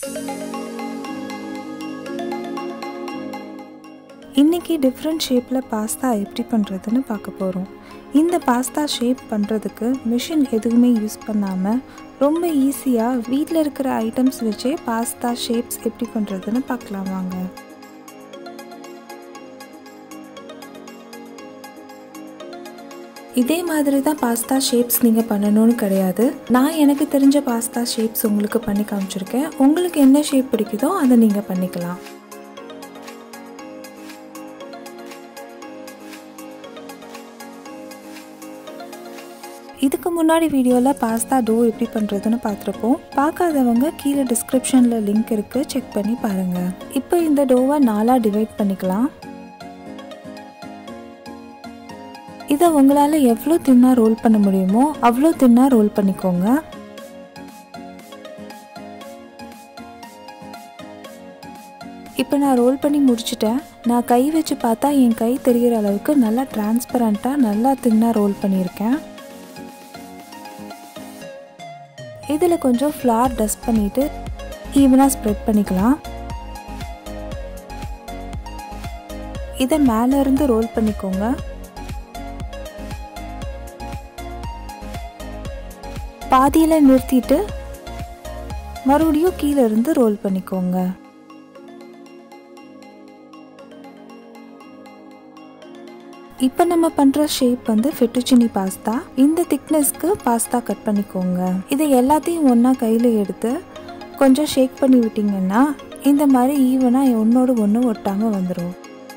இன்றைக்கி டிஃப்ரெண்ட் ஷேப்பில் பாஸ்தா எப்படி பண்ணுறதுன்னு பார்க்க போகிறோம் இந்த பாஸ்தா ஷேப் பண்ணுறதுக்கு மிஷின் எதுவுமே யூஸ் பண்ணாமல் ரொம்ப ஈஸியாக வீட்டில் இருக்கிற ஐட்டம்ஸ் வச்சே பாஸ்தா ஷேப்ஸ் எப்படி பண்ணுறதுன்னு பார்க்கலாம் வாங்க இதே மாதிரி தான் பாஸ்தா ஷேப்ஸ் நீங்கள் பண்ணணும்னு கிடையாது நான் எனக்கு தெரிஞ்ச பாஸ்தா ஷேப்ஸ் உங்களுக்கு பண்ணி காமிச்சிருக்கேன் உங்களுக்கு என்ன ஷேப் பிடிக்குதோ அதை நீங்கள் பண்ணிக்கலாம் இதுக்கு முன்னாடி வீடியோவில் பாஸ்தா டோ எப்படி பண்ணுறதுன்னு பார்த்துருப்போம் பார்க்காதவங்க கீழே டிஸ்கிரிப்ஷனில் லிங்க் இருக்குது செக் பண்ணி பாருங்கள் இப்போ இந்த டோவை நாலாக டிவைட் பண்ணிக்கலாம் இதை உங்களால் எவ்வளோ தின்னாக ரோல் பண்ண முடியுமோ அவ்வளோ தின்னாக ரோல் பண்ணிக்கோங்க இப்போ நான் ரோல் பண்ணி முடிச்சிட்டேன் நான் கை வச்சு பார்த்தா என் கை தெரிகிற அளவுக்கு நல்லா டிரான்ஸ்பரண்ட்டாக நல்லா தின்னாக ரோல் பண்ணியிருக்கேன் இதில் கொஞ்சம் ஃப்ளார் டஸ்ட் பண்ணிவிட்டு ஈவனாக ஸ்ப்ரெட் பண்ணிக்கலாம் இதை மேலேருந்து ரோல் பண்ணிக்கோங்க பாதியில் நிறுத்திட்டு மறுபடியும் கீழே இருந்து ரோல் பண்ணிக்கோங்க இப்போ நம்ம பண்ணுற ஷேப் வந்து ஃபெட்டுச்சினி பாஸ்தா இந்த திக்னஸ்க்கு பாஸ்தா கட் பண்ணிக்கோங்க இதை எல்லாத்தையும் ஒன்றா கையில் எடுத்து கொஞ்சம் ஷேக் பண்ணி விட்டிங்கன்னா இந்த மாதிரி ஈவனாக ஒன்றோடு ஒன்று ஒட்டாமல் வந்துடும்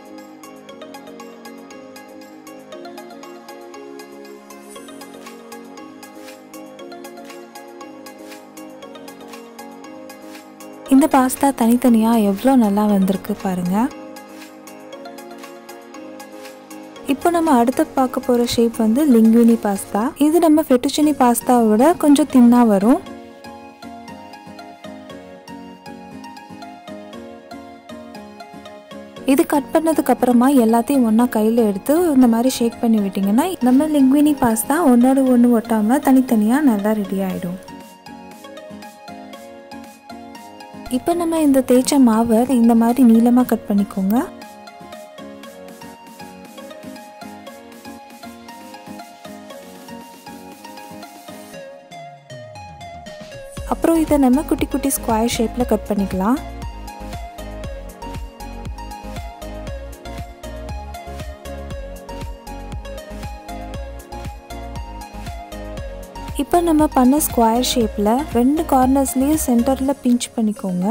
இந்த பாஸ்தா தனித்தனியாக எவ்வளோ நல்லா வந்திருக்கு பாருங்கள் இப்போ நம்ம அடுத்து பார்க்க போகிற ஷேப் வந்து லிங்குவினி பாஸ்தா இது நம்ம ஃபெட்டுச்சினி பாஸ்தாவை விட கொஞ்சம் தின்னாக வரும் இது கட் பண்ணதுக்கு அப்புறமா எல்லாத்தையும் ஒன்றா கையில் எடுத்து இந்த மாதிரி ஷேக் பண்ணி விட்டிங்கன்னா நம்ம லிங்குவினி பாஸ்தா ஒன்றோட ஒன்று ஒட்டாமல் தனித்தனியாக நல்லா ரெடி ஆகிடும் இப்போ நம்ம இந்த தேய்ச்ச மாவை இந்த மாதிரி நீளமாக கட் பண்ணிக்கோங்க அப்புறம் இதை நம்ம குட்டி குட்டி ஸ்கொயர் ஷேப்பில் கட் பண்ணிக்கலாம் இப்போ நம்ம பண்ண ஸ்கொயர் ஷேப்பில் ரெண்டு கார்னர்ஸ்லேயும் சென்டரில் பிஞ்ச் பண்ணிக்கோங்க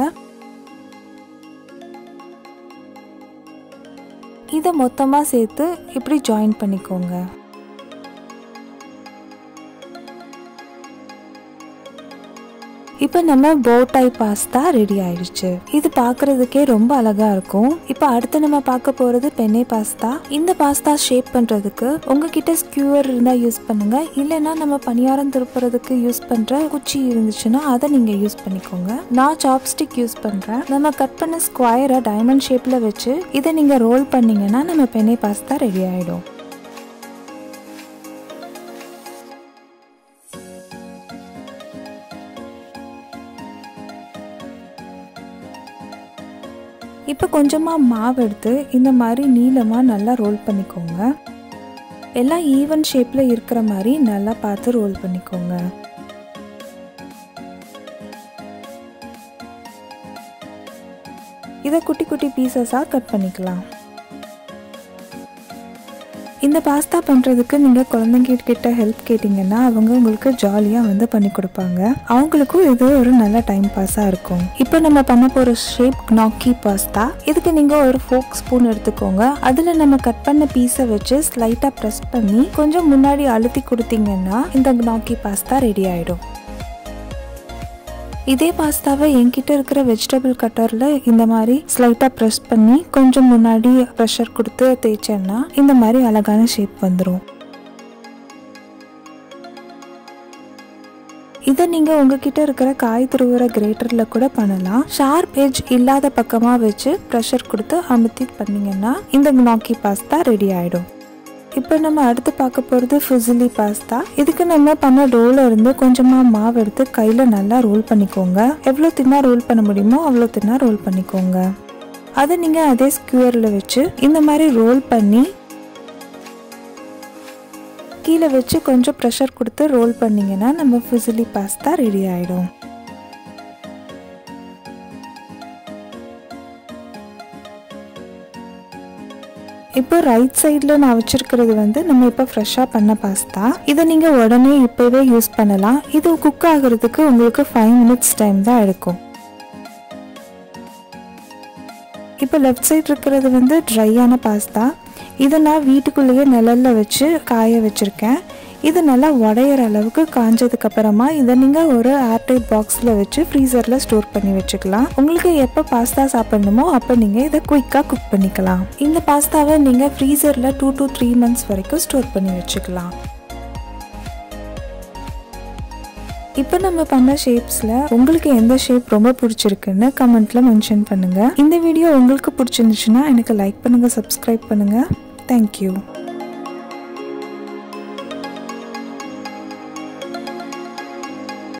இதை மொத்தமாக சேர்த்து இப்படி ஜாயின் பண்ணிக்கோங்க இப்போ நம்ம போட்டாய் பாஸ்தா ரெடி ஆயிடுச்சு இது பார்க்கறதுக்கே ரொம்ப அழகா இருக்கும் இப்போ அடுத்து நம்ம பார்க்க போறது பெண்ணை பாஸ்தா இந்த பாஸ்தா ஷேப் பண்றதுக்கு உங்ககிட்ட ஸ்கியூவர் இருந்தா யூஸ் பண்ணுங்க இல்லைன்னா நம்ம பணியாரம் திருப்புறதுக்கு யூஸ் பண்ற குச்சி இருந்துச்சுன்னா அதை நீங்க யூஸ் பண்ணிக்கோங்க நான் சாப்ஸ்டிக் யூஸ் பண்றேன் நம்ம கட் பண்ண ஸ்கொயரை டைமண்ட் ஷேப்ல வச்சு இதை நீங்க ரோல் பண்ணீங்கன்னா நம்ம பெண்ணை பாஸ்தா ரெடி ஆயிடும் இப்போ கொஞ்சமாக மாவு எடுத்து இந்த மாதிரி நீளமாக நல்லா ரோல் பண்ணிக்கோங்க எல்லாம் ஈவன் ஷேப்பில் இருக்கிற மாதிரி நல்லா பார்த்து ரோல் பண்ணிக்கோங்க இதை குட்டி குட்டி பீசஸாக கட் பண்ணிக்கலாம் இந்த பாஸ்தா பண்ணுறதுக்கு நீங்கள் குழந்தைங்க கிட்ட ஹெல்ப் கேட்டிங்கன்னா அவங்க உங்களுக்கு ஜாலியாக வந்து பண்ணி கொடுப்பாங்க அவங்களுக்கும் இது ஒரு நல்ல டைம் பாஸாக இருக்கும் இப்போ நம்ம பண்ண போகிற ஷேப் நாக்கி பாஸ்தா இதுக்கு நீங்கள் ஒரு ஃபோக் ஸ்பூன் எடுத்துக்கோங்க அதில் நம்ம கட் பண்ண பீஸை வச்சு ஸ்லைட்டாக ப்ரெஸ் பண்ணி கொஞ்சம் முன்னாடி அழுத்தி கொடுத்தீங்கன்னா இந்த நாக்கி பாஸ்தா ரெடி ஆகிடும் இதே பாஸ்தாவை என்கிட்ட இருக்கிற வெஜிடபிள் கட்டரில் இந்த மாதிரி ஸ்லைட்டாக ப்ரெஸ் பண்ணி கொஞ்சம் முன்னாடி ப்ரெஷர் கொடுத்து தேய்ச்சேன்னா இந்த மாதிரி அழகான ஷேப் வந்துடும் இதை நீங்கள் உங்ககிட்ட இருக்கிற காய் துருவுற கிரேட்டரில் கூட பண்ணலாம் ஷார்ப் எட்ஜ் இல்லாத பக்கமாக வச்சு ப்ரெஷர் கொடுத்து அமுத்தி பண்ணிங்கன்னா இந்த நாக்கி பாஸ்தா ரெடி ஆகிடும் இப்போ நம்ம அடுத்து பார்க்க போகிறது ஃபுசிலி பாஸ்தா இதுக்கு நம்ம பண்ண டோல இருந்து கொஞ்சமாக மாவு எடுத்து கையில் நல்லா ரோல் பண்ணிக்கோங்க எவ்வளோ தின்னா ரோல் பண்ண முடியுமோ அவ்வளோ தின்னா ரோல் பண்ணிக்கோங்க அதை நீங்கள் அதே ஸ்கியூரில் வச்சு இந்த மாதிரி ரோல் பண்ணி கீழே வச்சு கொஞ்சம் ப்ரெஷர் கொடுத்து ரோல் பண்ணிங்கன்னா நம்ம ஃபுசிலி பாஸ்தா ரெடி ஆகிடும் இப்போ ரைட் சைடில் நான் வச்சுருக்கிறது வந்து நம்ம இப்போ ஃப்ரெஷ்ஷாக பண்ண பாஸ்தா இதை நீங்கள் உடனே இப்போவே யூஸ் பண்ணலாம் இது குக் ஆகிறதுக்கு உங்களுக்கு ஃபைவ் மினிட்ஸ் டைம் தான் எடுக்கும் இப்போ லெஃப்ட் சைடு இருக்கிறது வந்து ட்ரையான பாஸ்தா இதை நான் வீட்டுக்குள்ளேயே நிழலில் வச்சு காய வச்சுருக்கேன் இது நல்லா உடையிற அளவுக்கு காஞ்சதுக்கு அப்புறமா இதை நீங்கள் ஒரு ஏர்டைட் பாக்ஸில் வச்சு ஃப்ரீசரில் ஸ்டோர் பண்ணி வச்சுக்கலாம் உங்களுக்கு எப்போ பாஸ்தா சாப்பிடணுமோ அப்போ நீங்கள் இதை குயிக்காக குக் பண்ணிக்கலாம் இந்த பாஸ்தாவை நீங்கள் ஃப்ரீசரில் டூ டு த்ரீ மந்த்ஸ் வரைக்கும் ஸ்டோர் பண்ணி வச்சுக்கலாம் இப்போ நம்ம பண்ண ஷேப்ஸில் உங்களுக்கு எந்த ஷேப் ரொம்ப பிடிச்சிருக்குன்னு கமெண்ட்டில் மென்ஷன் பண்ணுங்கள் இந்த வீடியோ உங்களுக்கு பிடிச்சிருந்துச்சுன்னா எனக்கு லைக் பண்ணுங்கள் சப்ஸ்கிரைப் பண்ணுங்கள் தேங்க்யூ